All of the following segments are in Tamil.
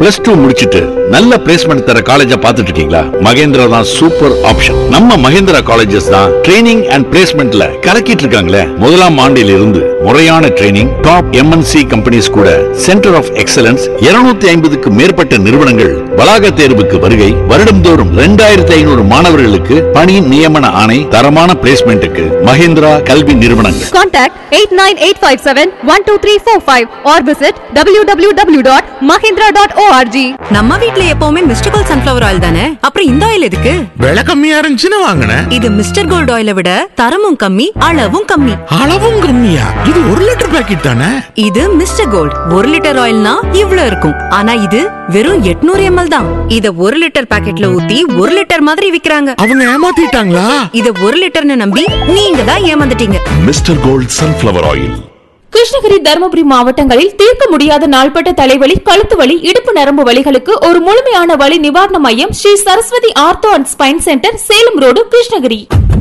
பிளஸ் டூ முடிச்சிட்டு நல்ல பிளேஸ்மெண்ட் தர காலேஜா பார்த்துட்டு இருக்கீங்களா மகேந்திரா தான் சூப்பர் ஆப்ஷன் நம்ம மகேந்திரா காலேஜஸ் தான் ட்ரைனிங் அண்ட் பிளேஸ்மெண்ட்ல கலக்கிட்டு இருக்காங்களே முதலாம் ஆண்டில் இருந்து முறையான ட்ரைனிங் டாப் எம்என்சி கம்பெனிஸ் கூட சென்டர் ஆஃப் எக்ஸலன்ஸ் 250 ஐம்பதுக்கு மேற்பட்ட நிறுவனங்கள் வளாக தேர்வுக்கு வருகை வருடம்தோறும் ரெண்டாயிரத்தி ஐநூறு மாணவர்களுக்கு பணி நியமன ஆணை தரமான பிளேஸ்மெண்ட்டுக்கு மகேந்திரா கல்வி நிறுவனங்கள் Contact 89857-12345 or visit www.mahindra.org. நம்ம வீட்ல எப்பவுமே மிஸ்டர் கோல்ட் சன்ஃபிளவர் ஆயில் தானே அப்புறம் இந்த ஆயில் எதுக்கு விலை கம்மியா இருந்துச்சுன்னு வாங்கினேன் இது மிஸ்டர் கோல்ட் ஆயிலை விட தரமும் கம்மி அளவும் கம்மி அளவும் கம்மியா இது ஒரு லிட்டர் பாக்கெட் தானே இது மிஸ்டர் கோல்ட் ஒரு லிட்டர் ஆயில்னா இவ்ளோ இருக்கும் ஆனா இது வெறும் 800 எம்எல் தான் இத ஒரு லிட்டர் பாக்கெட்ல ஊத்தி ஒரு லிட்டர் மாதிரி விக்கிறாங்க அவங்க ஏமாத்திட்டாங்களா இத ஒரு லிட்டர்னு நம்பி நீங்க தான் ஏமாந்துட்டீங்க mister gold sunflower oil Krishnagiri Dharmapuri மாவட்டங்களில் தீர்க்க முடியாத நாள்பட்ட தலைவலி கழுத்து வலி இடுப்பு நரம்பு வலிகளுக்கு ஒரு முழுமையான வலி நிவாரண மையம் Sri Saraswathi ortho and spine centre Salem road Krishnagiri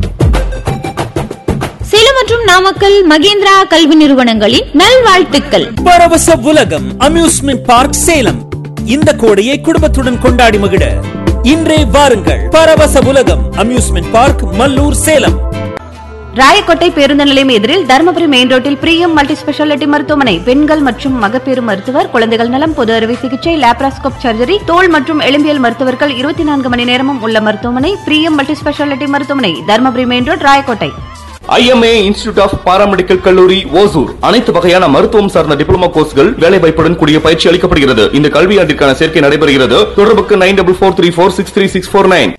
Salem மற்றும் நாமக்கல் மகேந்திரா கல்வி நிறுவனங்களின் நல்வாழ்த்துக்கள் பரவச உலகம் அம்யூஸ்மெண்ட் பார்க் சேலம் இந்த கோடையை குடும்பத்துடன் கொண்டாடி மகிழ இன்றே வாருங்கள் பரவச உலகம் அம்யூஸ்மெண்ட் பார்க் மல்லூர் சேலம் ராயக்கோட்டை பேருந்து நிலையம் எதிரில் தருமபுரி மெயின் ரோட்டில் பிரியம் மல்டி ஸ்பெஷாலிட்டி மருத்துவமனை பெண்கள் மற்றும் மகப்பேறு மருத்துவர் குழந்தைகள் நலம் பொது அறுவை சிகிச்சை லேப்ராஸ்கோப் சர்ஜரி தோல் மற்றும் எலும்பியல் மருத்துவர்கள் இருபத்தி நான்கு மணி நேரமும் உள்ள மருத்துவமனை பிரியம் மல்டி ஸ்பெஷாலிட்டி மருத்துவமனை Dharmapuri main road Rayakottai IMA institute of paramedical கல்லூரி ஓசூர் அனைத்து வகையான மருத்துவம் சார்ந்த டிப்ளமோ கோர்ஸ்கள் வேலைவாய்ப்புடன் கூடிய பயிற்சி அளிக்கப்படுகிறது இந்த கல்வியாண்டிற்கான சேர்க்கை நடைபெறுகிறது தொடர்புக்கு nine double four three four six three six four nine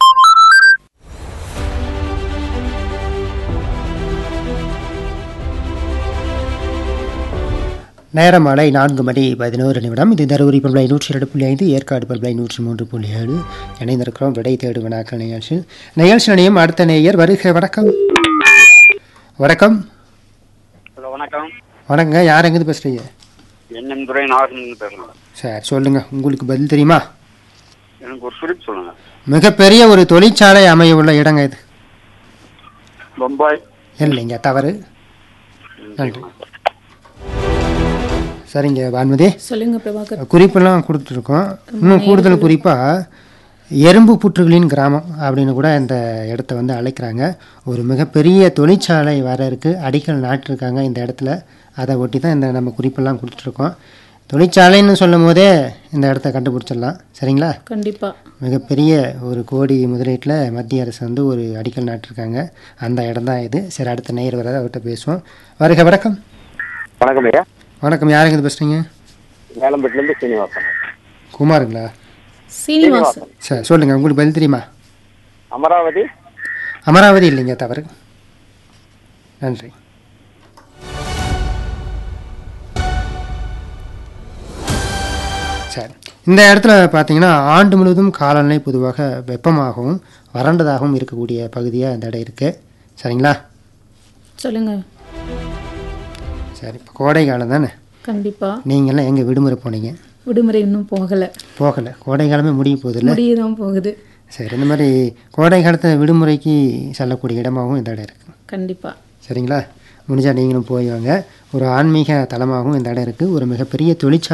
நேரம் மாலை நான்கு மணி பதினோரு நிமிடம் இது தருமபுரி பல்பலை நூற்றி இரண்டு புள்ளி ஐந்து ஏற்காடு பல்பலை நூற்றி மூன்று புள்ளி ஏழு இணைந்திருக்கிறோம் விடை தேடு வினாக்கள் நிகழ்ச்சியில் நிகழ்ச்சி நிலையம் அடுத்த நேயர் வருக வணக்கம் வணக்கம் ஹலோ வணக்கம் வணக்கங்க யார் எங்கேருந்து பேசுகிறீங்க என்எம் துறை நாகர்ந்து பேசுகிறேன் சரி சொல்லுங்கள் உங்களுக்கு பதில் தெரியுமா எனக்கு ஒரு குறிப்பு சொல்லுங்க மிகப்பெரிய ஒரு தொழிற்சாலை அமைய உள்ள இடங்க இது பம்பாய் இல்லைங்க தவறு நன்றி சரிங்க வான்மதி சொல்லுங்க பிரபாகர் குறிப்பெல்லாம் கொடுத்துருக்கோம் இன்னும் கூடுதல் குறிப்பாக எறும்பு புற்றுகளின் கிராமம் அப்படின்னு கூட இந்த இடத்த வந்து அழைக்கிறாங்க ஒரு மிகப்பெரிய தொழிற்சாலை வர இருக்குது அடிக்கல் நாட்டிருக்காங்க இந்த இடத்துல அதை ஒட்டி தான் இந்த நம்ம குறிப்பெல்லாம் கொடுத்துட்ருக்கோம் தொழிற்சாலைன்னு சொல்லும் போதே இந்த இடத்த கண்டுபிடிச்சிடலாம் சரிங்களா கண்டிப்பா மிகப்பெரிய ஒரு கோடி முதலீட்டில் மத்திய அரசு வந்து ஒரு அடிக்கல் நாட்டிருக்காங்க அந்த இடம் தான் இது சரி அடுத்த நேயர் வர அவர்கிட்ட பேசுவோம் வருக வணக்கம் வணக்கம் ஐயா வணக்கம் யாருங்க இது பேசுகிறீங்க வேலம்பட்டிலேருந்து சீனிவாசன் குமாருங்களா சீனிவாசன் சரி சொல்லுங்கள் உங்களுக்கு பதில் தெரியுமா அமராவதி அமராவதி இல்லைங்க தவறு நன்றி சரி இந்த இடத்துல பார்த்தீங்கன்னா ஆண்டு முழுவதும் காலநிலை பொதுவாக வெப்பமாகவும் வறண்டதாகவும் இருக்கக்கூடிய பகுதியாக இந்த இடம் இருக்குது சரிங்களா சொல்லுங்க சரி இப்போ கோடை காலம் தானே கண்டிப்பா நீங்கள்லாம் எங்கே விடுமுறை போனீங்க விடுமுறை இன்னும் போகல போகலை கோடை காலமே முடிய போகுது இல்லை முடியதான் போகுது சரி இந்த மாதிரி கோடை காலத்தில் விடுமுறைக்கு செல்லக்கூடிய இடமாகவும் இந்த இடம் இருக்குது கண்டிப்பா சரிங்களா முடிஞ்சால் நீங்களும் போய் வாங்க ஒரு ஆன்மீக தலமாகவும் இந்த இடம் இருக்குது ஒரு மிகப்பெரிய தொழிற்சாலை